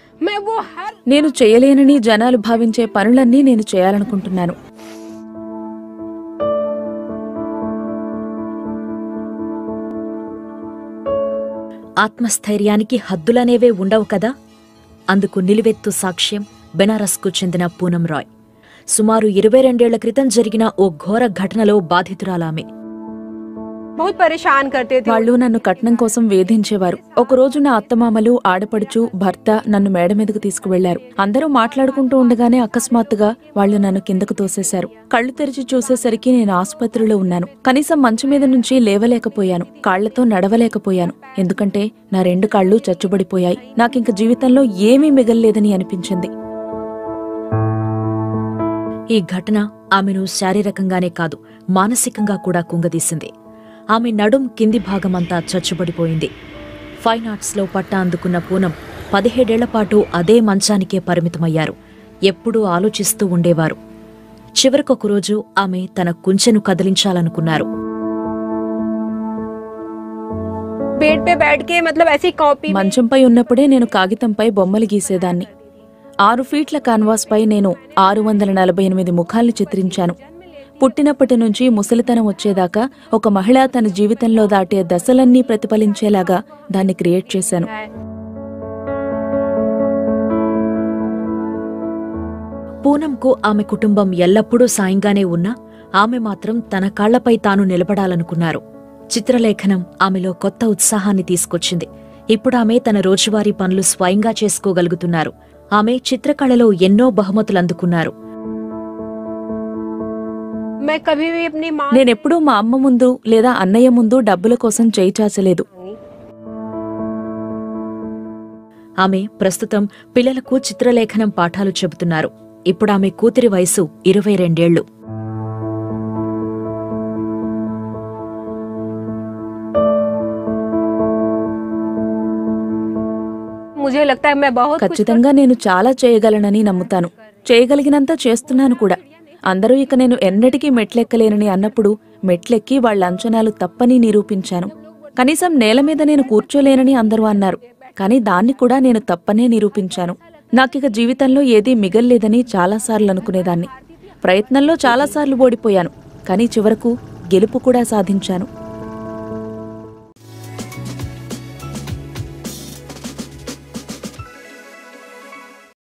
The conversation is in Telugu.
मैं वो हर నేను చేయలేనని జనాలు భావించే పనులన్నీ నేను చేయాలనుకుంటున్నాను ఆత్మస్థైర్యానికి హద్దులనేవే ఉండవు కదా అందుకు నిలువెత్తు సాక్ష్యం బెనారస్కు చెందిన పూనం రాయ్ సుమారు ఇరవై రెండేళ్ల క్రితం జరిగిన ఓ ఘోర ఘటనలో బాధితురాలామె बहुत परेशान करते थे వాళ్ళు నన్ను కట్నం కోసం వేధించేవారు ఒకరోజు నా అత్తమామలు ఆడపడుచు భర్త నన్ను మేడ మీదకు తీసుకువెళ్లారు అందరూ మాట్లాడుకుంటూ ఉండగానే అకస్మాత్తుగా వాళ్ళు నన్ను కిందకు తోసేశారు కళ్ళు తెరిచి చూసేసరికి నేను ఆసుపత్రిలో ఉన్నాను కనీసం మంచం మీద నుంచి లేవలేకపోయాను కాళ్లతో నడవలేకపోయాను ఎందుకంటే నా రెండు కాళ్ళు చచ్చుబడిపోయాయి నాకింక జీవితంలో ఏమీ మిగల్లేదని అనిపించింది ఈ ఘటన ఆమెను శారీరకంగానే కాదు మానసికంగా కూడా కుంగదీసింది ఆమె నడుం కింది భాగమంతా చచ్చుబడిపోయింది ఫైన్ ఆర్ట్స్లో పట్టా అందుకున్న పూనం పదిహేడేళ్ల పాటు అదే మంచానికే పరిమితమయ్యారు ఎప్పుడూ ఆలోచిస్తూ ఉండేవారు చివరికొకరోజు ఆమె తన కుంచెను కదిలించాలనుకున్నారు बेड पे बैठ के मतलब ऐसी कॉपी में మంచంపై ఉన్నప్పుడే నేను కాగితంపై బొమ్మలు గీసేదాన్ని ఆరు ఫీట్ల కాన్వాస్పై నేను ఆరు వందల నలభై ఎనిమిది ముఖాల్ని చిత్రించాను పుట్టినప్పటి నుంచి ముసలితనం వచ్చేదాకా ఒక మహిళ తన జీవితంలో దాటే దశలన్నీ ప్రతిఫలించేలాగా దాన్ని క్రియేట్ చేశాను పూనంకు ఆమె కుటుంబం ఎల్లప్పుడూ సాయంగానే ఉన్నా ఆమె మాత్రం తన కాళ్లపై తాను నిలబడాలనుకున్నారు చిత్రలేఖనం ఆమెలో కొత్త ఉత్సాహాన్ని తీసుకొచ్చింది ఇప్పుడు ఆమె తన రోజువారీ పనులు స్వయంగా చేసుకోగలుగుతున్నారు ఆమె చిత్రకళలో ఎన్నో బహుమతులు అందుకున్నారు मैं कभी भी अपनी माँ నేనెప్పుడూ మా అమ్మ ముందు లేదా అన్నయ్య ముందు డబ్బుల కోసం చేయి చాచలేదు ఆమె ప్రస్తుతం పిల్లలకు చిత్రలేఖనం పాఠాలు చెబుతున్నారు ఇప్పుడు ఆమె కూతురి వయసు ఇరవై రెండేళ్లు मुझे लगता है मैं बहुत कुछ ఖచ్చితంగా నేను చాలా చేయగలనని నమ్ముతాను చేయగలిగినంత చేస్తున్నాను కూడా అందరూ ఇక నేను ఎన్నటికీ మెట్లెక్కలేనని అన్నప్పుడు మెట్లెక్కి వాళ్ళ అంచనాలు తప్పని నిరూపించాను కనీసం నేల మీద నేను కూర్చోలేనని అందరూ అన్నారు కానీ దాన్ని కూడా నేను తప్పనే నిరూపించాను నాకిక జీవితంలో ఏదీ మిగల్లేదని చాలాసార్లు అనుకునేదాన్ని ప్రయత్నంలో చాలాసార్లు ఓడిపోయాను కానీ చివరకు గెలుపు కూడా సాధించాను